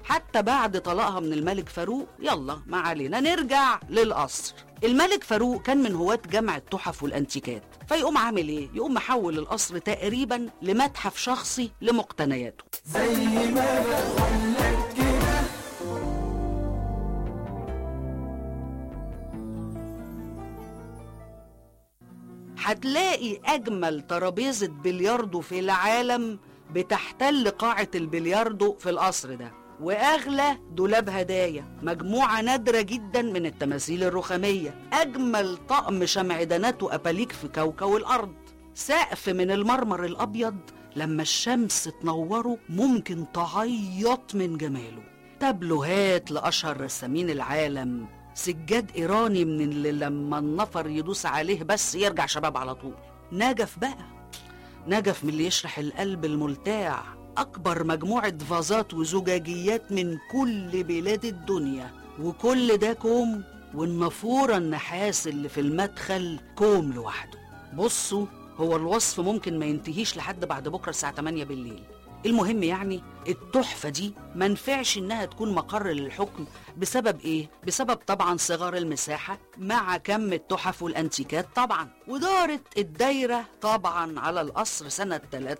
حتى بعد طلاقها من الملك فاروق يلا ما علينا نرجع للقصر الملك فاروق كان من هواة جمع التحف والانتيكات فيقوم عامل ايه يقوم محول القصر تقريبا لمتحف شخصي لمقتنياته زي ما بقولك كده هتلاقي أجمل ترابيزة بلياردو في العالم بتحتل قاعة البلياردو في القصر ده وأغلى دولاب هدايا مجموعة نادرة جدا من التماثيل الرخامية أجمل طقم شمعدانات وأباليك في كوكب الأرض سقف من المرمر الأبيض لما الشمس تنوره ممكن تعيط من جماله تابلوهات لأشهر رسامين العالم سجاد إيراني من اللي لما النفر يدوس عليه بس يرجع شباب على طول نجف بقى نجف من اللي يشرح القلب الملتاع أكبر مجموعة فازات وزجاجيات من كل بلاد الدنيا وكل ده كوم والنافورة النحاس اللي في المدخل كوم لوحده بصوا هو الوصف ممكن ما ينتهيش لحد بعد بكرة الساعة 8 بالليل المهم يعني التحفة دي ما نفعش إنها تكون مقر للحكم بسبب إيه؟ بسبب طبعا صغر المساحة مع كم التحف والأنتيكات طبعا ودارت الدايرة طبعا على القصر سنة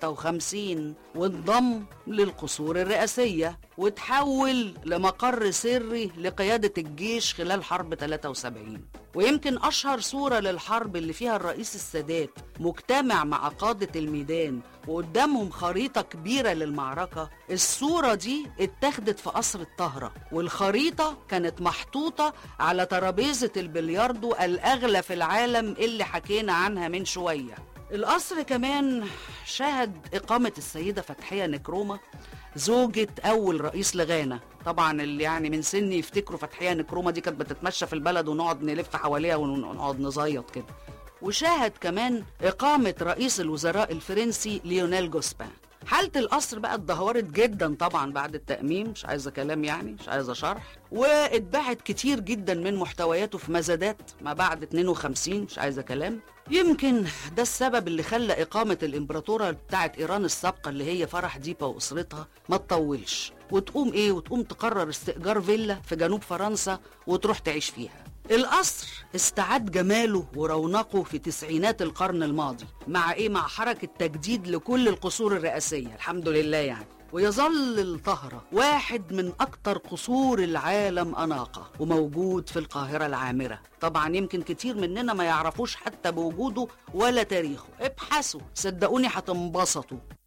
53 وانضم للقصور الرئاسية وتحول لمقر سري لقيادة الجيش خلال حرب 73 ويمكن أشهر صورة للحرب اللي فيها الرئيس السادات مجتمع مع قادة الميدان وقدامهم خريطة كبيرة للمعركة الصورة دي اتاخدت في قصر الطهرة والخريطة كانت محطوطة على ترابيزة البلياردو الأغلى في العالم اللي حكينا عنها من شوية القصر كمان شهد إقامة السيدة فتحية نكرومة زوجة أول رئيس لغانا طبعا اللي يعني من سني يفتكروا فتحية نكرومة دي كانت بتتمشى في البلد ونقعد نلف حواليها ونقعد نزيط كده وشاهد كمان إقامة رئيس الوزراء الفرنسي ليونيل جوسبان حالة القصر بقى اتدهورت جدا طبعا بعد التأميم مش عايزة كلام يعني مش عايزة شرح واتباعت كتير جدا من محتوياته في مزادات ما بعد 52 مش عايزة كلام يمكن ده السبب اللي خلى إقامة الإمبراطورة بتاعت إيران السابقة اللي هي فرح ديبا وأسرتها ما تطولش وتقوم إيه وتقوم تقرر استئجار فيلا في جنوب فرنسا وتروح تعيش فيها القصر استعاد جماله ورونقه في تسعينات القرن الماضي مع ايه مع حركة تجديد لكل القصور الرئاسية الحمد لله يعني ويظل الطهرة واحد من أكتر قصور العالم أناقة وموجود في القاهرة العامرة طبعا يمكن كتير مننا ما يعرفوش حتى بوجوده ولا تاريخه ابحثوا صدقوني هتنبسطوا